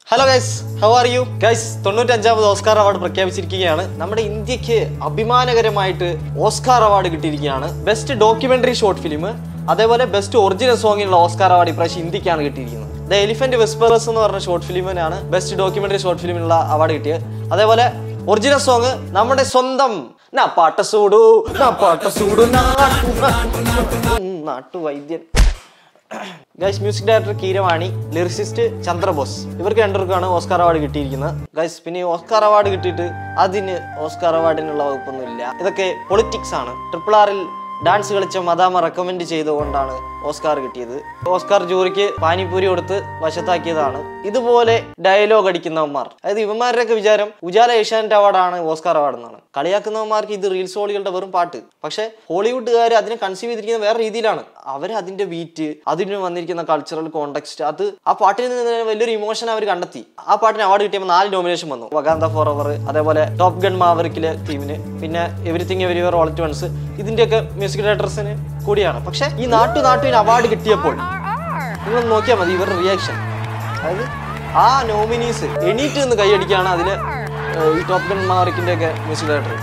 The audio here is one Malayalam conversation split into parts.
Hello guys how are you guys തൊണ്ണൂറ്റഞ്ചാമത് ഓസ്കാർ അവാർഡ് പ്രഖ്യാപിച്ചിരിക്കുകയാണ് നമ്മുടെ ഇന്ത്യക്ക് അഭിമാനകരമായിട്ട് ഓസ്കാർ അവാർഡ് കിട്ടിയിരിക്കുകയാണ് ബെസ്റ്റ് ഡോക്യുമെന്ററി ഷോർട്ട് ഫിലിം അതേപോലെ ബെസ്റ്റ് ഒറിജിനൽ സോങ്ങിനുള്ള ഓസ്കാർ അവാർഡ് ഇപ്രാവശ്യം ഇന്ത്യക്കാണ് കിട്ടിയിരിക്കുന്നത് ദ എലിഫന്റ് വിസ്പേഴ്സ് എന്ന് പറഞ്ഞ ഷോർട്ട് ഫിലിമിനാണ് ബെസ്റ്റ് ഡോക്യുമെന്ററി ഷോർട്ട് ഫിലിമിനുള്ള അവാർഡ് കിട്ടിയത് അതേപോലെ ഒറിജിനൽ സോങ് നമ്മുടെ സ്വന്തം നാ പാട്ട സൂടു നാ പാട്ട സൂടു നാട്ടു നാട്ടു വൈദ്യൻ guys music director Keeravani lyricist Chandrabose ഇവർക്ക് രണ്ടുപേർക്കാണ് ഓസ്കാർ അവാർഡ് കിട്ടിയിരിക്കുന്നത് ഗൈസ് പിന്നെ ഈ ഓസ്കാർ അവാർഡ് കിട്ടിയിട്ട് അതിന് ഓസ്കാർ അവാർഡിനുള്ള വകുപ്പൊന്നും ഇല്ല ഇതൊക്കെ പൊളിറ്റിക്സ് ആണ് ട്രിപ്പിൾ ആറിൽ ഡാൻസ് കളിച്ച മദാമ റെക്കമെൻഡ് ചെയ്തുകൊണ്ടാണ് ഓസ്കാർ കിട്ടിയത് ഓസ്കാർ ജൂറിക്ക് പാനിപ്പൂരി കൊടുത്ത് വശത്താക്കിയതാണ് ഇതുപോലെ ഡയലോഗ് അടിക്കുന്നവന്മാർ അതായത് ഇവന്മാരുടെയൊക്കെ വിചാരം ഉജാല ഏഷ്യാനെറ്റ് അവാർഡാണ് ഓസ്കാർ അവാർഡ് എന്നാണ് കളിയാക്കുന്നവന്മാർക്ക് ഇത് റീൽസ് ഹോളികളുടെ വെറും പാട്ട് പക്ഷേ ഹോളിവുഡുകാർ അതിനെ കൺസീവ് ചെയ്തിരിക്കുന്നത് വേറെ രീതിയിലാണ് അവർ അതിന്റെ ബീറ്റ് അതിന് വന്നിരിക്കുന്ന കൾച്ചറൽ കോണ്ടെക്സ്റ്റ് അത് ആ പാട്ടിൽ നിന്ന് വലിയൊരു ഇമോഷൻ അവർ കണ്ടെത്തി ആ പാട്ടിന് അവാർഡ് കിട്ടിയപ്പോൾ നാല് നോമിനേഷൻ വന്നു വഗാന്ത ഫോർ അവർ അതേപോലെ ടോപ്പ് ഗൺ മാവറിക്കിലെ ടീമിന് പിന്നെ everything everywhere all at once ഇതിന്റെയൊക്കെ മ്യൂസിക് ഡയറക്ടേഴ്സിന് കൂടിയാണ് പക്ഷേ ഈ നാട്ടു നാട്ടുവിന് അവാർഡ് കിട്ടിയപ്പോൾ നിങ്ങൾ നോക്കിയാൽ മതി ഇവരുടെ റിയാക്ഷൻ അതായത് ആ നോമിനീസ് എണീറ്റ് നിന്ന് കൈയടിക്കുകയാണ് അതിൽ ഈ ടോപ്പ് ഗൺ മാവറിക്കിന്റെ ഒക്കെ മ്യൂസിക് ഡയറക്ടർ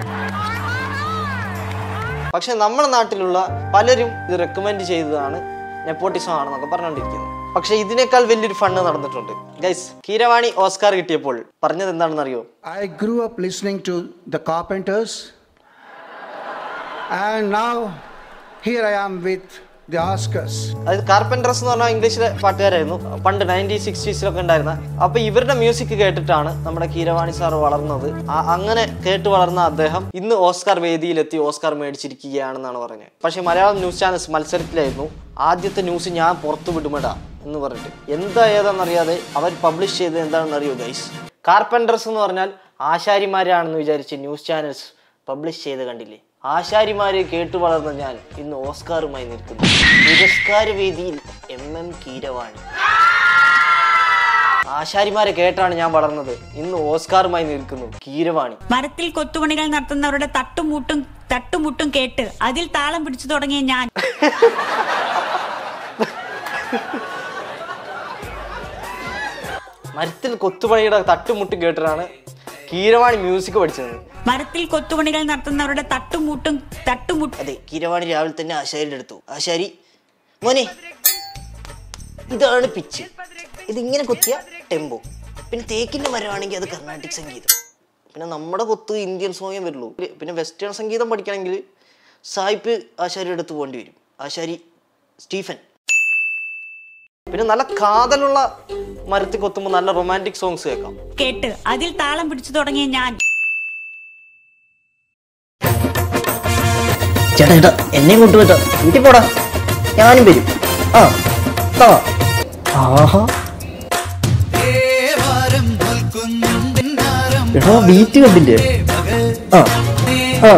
പക്ഷെ നമ്മുടെ നാട്ടിലുള്ള പലരും ഇത് റെക്കമെൻഡ് ചെയ്തതാണ് നെപ്പോട്ടിസം ആണെന്നൊക്കെ പറഞ്ഞുകൊണ്ടിരിക്കുന്നത് പക്ഷെ ഇതിനേക്കാൾ വലിയൊരു ഫണ്ട് നടന്നിട്ടുണ്ട് ഗൈസ് കീരവാണി ഓസ്കാർ കിട്ടിയപ്പോൾ പറഞ്ഞത് എന്താണെന്ന് അറിയോ I grew up listening to the Carpenters, and now here I am with the Oscars. അതായത് കാർപ്പൻറ്റേഴ്സ് എന്ന് പറഞ്ഞാൽ ഇംഗ്ലീഷിലെ പാട്ടുകാരായിരുന്നു പണ്ട് നയൻറ്റീൻ സിക്സ്റ്റീസിലൊക്കെ ഉണ്ടായിരുന്ന അപ്പൊ ഇവരുടെ മ്യൂസിക് കേട്ടിട്ടാണ് നമ്മുടെ കീരവാണി സാർ വളർന്നത് ആ- അങ്ങനെ കേട്ട് വളർന്ന അദ്ദേഹം ഇന്ന് ഓസ്കാർ വേദിയിലെത്തി ഓസ്കാർ മേടിച്ചിരിക്കുകയാണെന്നാണ് പറഞ്ഞത് പക്ഷേ മലയാളം ന്യൂസ് ചാനൽസ് മത്സരത്തിലായിരുന്നു ആദ്യത്തെ ന്യൂസ് ഞാൻ പുറത്തു വിടുമെടാ എന്ന് പറഞ്ഞിട്ട് എന്താ ഏതാണെന്നറിയാതെ അവർ പബ്ലിഷ് ചെയ്തത് എന്താണെന്ന് അറിയോ ഗൈസ് കാർപ്പൻറ്റേഴ്സ് എന്ന് പറഞ്ഞാൽ ആശാരിമാരാണെന്ന് വിചാരിച്ച് ന്യൂസ് ചാനൽസ് പബ്ലിഷ് ചെയ്ത് കണ്ടില്ലേ ആശാരിമാരെ കേട്ടു വളർന്ന ഞാൻ ഇന്ന് ഓസ്കാറുമായി നിൽക്കുന്നു പുരസ്കാര വേദിയിൽ എം എം കീരവാണി ആശാരിമാരെ കേട്ടാണ് ഞാൻ വളർന്നത് ഇന്ന് ഓസ്കാറുമായി നിൽക്കുന്നു കീരവാണി മരത്തിൽ കൊത്തുപണികൾ നടത്തുന്നവരുടെ തട്ടുമുട്ടും തട്ടുമുട്ടും കേട്ട് അതിൽ താളം പിടിച്ചു തുടങ്ങിയ ഞാൻ മരത്തിൽ കൊത്തുപണിയുടെ തട്ടുമുട്ടും കേട്ടിട്ടാണ് കീരവാണി മ്യൂസിക് പഠിച്ചത് മരത്തിൽ കൊത്തുപണികൾ നടത്തുന്നവരുടെ തട്ടുമുട്ടും തട്ടുമുട്ടും അതെ കീരവാണി രാവിലെ തന്നെ ആശാരിയുടെ അടുത്തു ആശാരി മോനെ ഇതാണ് പിച്ച് ഇതിങ്ങനെ കൊത്തിയ ടെമ്പോ പിന്നെ തേക്കിന്റെ മരമാണെങ്കിൽ അത് കർണാട്ടിക് സംഗീതം പിന്നെ നമ്മുടെ കൊത്ത് ഇന്ത്യൻ സോങ്ങേ വരുള്ളൂ പിന്നെ വെസ്റ്റേൺ സംഗീതം പഠിക്കണമെങ്കിൽ സായിപ്പ് ആശാരിയുടെ അടുത്ത് പോകേണ്ടി വരും ആശാരി സ്റ്റീഫൻ പിന്നെ നല്ല കാതലുള്ള മരത്തിൽ കൊത്തുമ്പോൾ നല്ല റൊമാൻറ്റിക് സോങ്സ് കേൾക്കാം കേട്ട് അതിൽ താളം പിടിച്ചു തുടങ്ങിയ ഞാൻ ചേട്ടാ ചേട്ടാ എന്നെ കൊണ്ടുപോയിട്ടോ വീട്ടിൽ പോടാ ഞാനും വരും ആ ആ ആഹാ എടാ ബീറ്റ് കണ്ടില്ലേ ആ ആ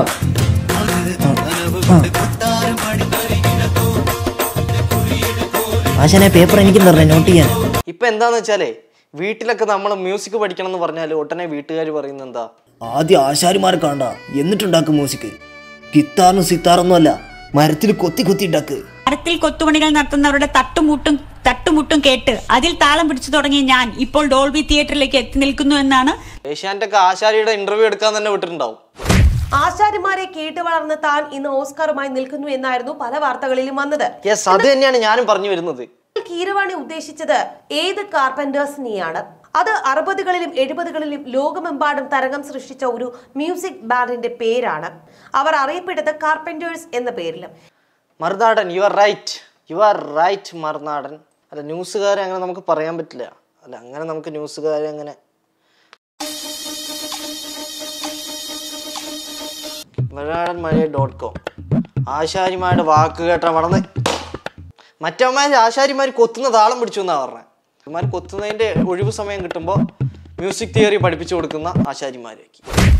ആശാനെ പേപ്പർ എനിക്കും തരണേ നോട്ട് ചെയ്യാൻ ഇപ്പൊ എന്താന്ന് വെച്ചാലേ വീട്ടിലൊക്കെ നമ്മൾ മ്യൂസിക് പഠിക്കണം എന്ന് പറഞ്ഞാൽ ഉടനെ വീട്ടുകാർ പറയുന്നത് എന്താ ആദ്യം ആശാരിമാരെ കാണണ്ട എന്നിട്ടുണ്ടാക്കും മ്യൂസിക് ഗിത്താറും സിത്താറൊന്നും അല്ല മരത്തിൽ കൊത്തി കൊത്തി ഉണ്ടാക്ക് മരത്തിൽ കൊത്തുപണികൾ നടത്തുന്നവരുടെ തട്ടുമുട്ടും തട്ടുമുട്ടും കേട്ട് അതിൽ താളം പിടിച്ചു തുടങ്ങിയ ഞാൻ ഇപ്പോൾ ഡോൾബി തിയേറ്ററിലേക്ക് എത്തി നിൽക്കുന്നു എന്നാണ് ഏഷ്യാൻ്റെ ഒക്കെ ആശാരിയുടെ ഇന്റർവ്യൂ എടുക്കാൻ തന്നെ വിട്ടിട്ടുണ്ടാവും ആശാരിമാരെ കേട്ട് വളർന്ന താൻ ഇന്ന് ഓസ്കാറുമായി നിൽക്കുന്നു എന്നായിരുന്നു പല വാർത്തകളിലും വന്നത് യെസ് അത് തന്നെയാണ് ഞാനും പറഞ്ഞു വരുന്നത് കീരവാണി ഉദ്ദേശിച്ചത് ഏത് കാർപ്പന്റേഴ്സിനെയാണ് അത് അറുപതുകളിലും എഴുപതുകളിലും ലോകമെമ്പാടും തരംഗം സൃഷ്ടിച്ച ഒരു മ്യൂസിക് ബാൻഡിന്റെ പേരാണ് അവർ അറിയപ്പെട്ടത് കാർപ്പന്റേഴ്സ് എന്ന പേരിലും Marunadan you are right you are right Marunadan അല്ല ന്യൂസുകാരെ അങ്ങനെ നമുക്ക് പറയാൻ പറ്റില്ല അല്ല അങ്ങനെ നമുക്ക് ന്യൂസുകാരെ അങ്ങനെ മറുനാടൻ മഴ ഡോട്ട് കോം ആശാരിമാരുടെ വാക്ക് കേട്ട വളർന്ന് മറ്റവന്മാർ ആശാരിമാർ കൊത്തുന്ന താളം പിടിച്ചു എന്നാ പറഞ്ഞത് ഇവന്മാർ കൊത്തുന്നതിന്റെ ഒഴിവ് സമയം കിട്ടുമ്പോൾ മ്യൂസിക് തിയറി പഠിപ്പിച്ചു കൊടുക്കുന്ന ആശാരിമാരേക്ക്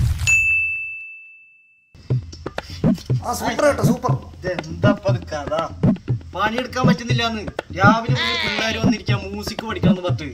പണിയെടുക്കാൻ പറ്റുന്നില്ലാന്ന് രാവിലെ മുതൽ പിള്ളേർ വന്നിരിക്കാൻ മ്യൂസിക് പഠിക്കാന്ന് പറഞ്ഞിട്ട്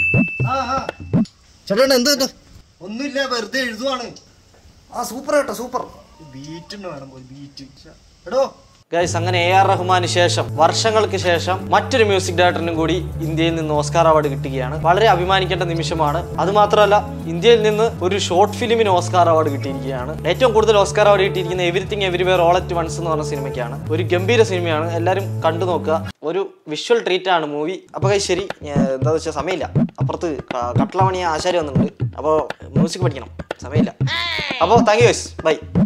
ചേട്ടാ എന്താ ഒന്നുമില്ല വെറുതെ എഴുതുവാണ് ആ സൂപ്പർ കേട്ടോ സൂപ്പർ ബീറ്റ് വേണം ഒരു ബീറ്റ് എടോ ഗൈസ് അങ്ങനെ എ ആർ റഹ്മാന് ശേഷം വർഷങ്ങൾക്ക് ശേഷം മറ്റൊരു മ്യൂസിക് ഡയറക്ടറിനും കൂടി ഇന്ത്യയിൽ നിന്ന് ഓസ്കാർ അവാർഡ് കിട്ടുകയാണ് വളരെ അഭിമാനിക്കേണ്ട നിമിഷമാണ് അതുമാത്രമല്ല ഇന്ത്യയിൽ നിന്ന് ഒരു ഷോർട്ട് ഫിലിമിന് ഓസ്കാർ അവാർഡ് കിട്ടിയിരിക്കുകയാണ് ഏറ്റവും കൂടുതൽ ഓസ്കാർ അവാർഡ് കിട്ടിയിരിക്കുന്ന everything everywhere all at once എന്ന് പറഞ്ഞ സിനിമയ്ക്കാണ് ഒരു ഗംഭീര സിനിമയാണ് എല്ലാവരും കണ്ടു നോക്കുക ഒരു വിഷ്വൽ ട്രീറ്റ് ആണ് മൂവി അപ്പോൾ ഗൈസ് ശരി ഞാൻ എന്താ വെച്ചാൽ സമയമില്ല അപ്പുറത്ത് ക- കട്ടളമണി ആശാരി വന്നിട്ടുണ്ട് അപ്പോൾ മ്യൂസിക് പഠിക്കണം സമയമില്ല അപ്പോൾ താങ്ക് യു ഗൈസ് ബൈ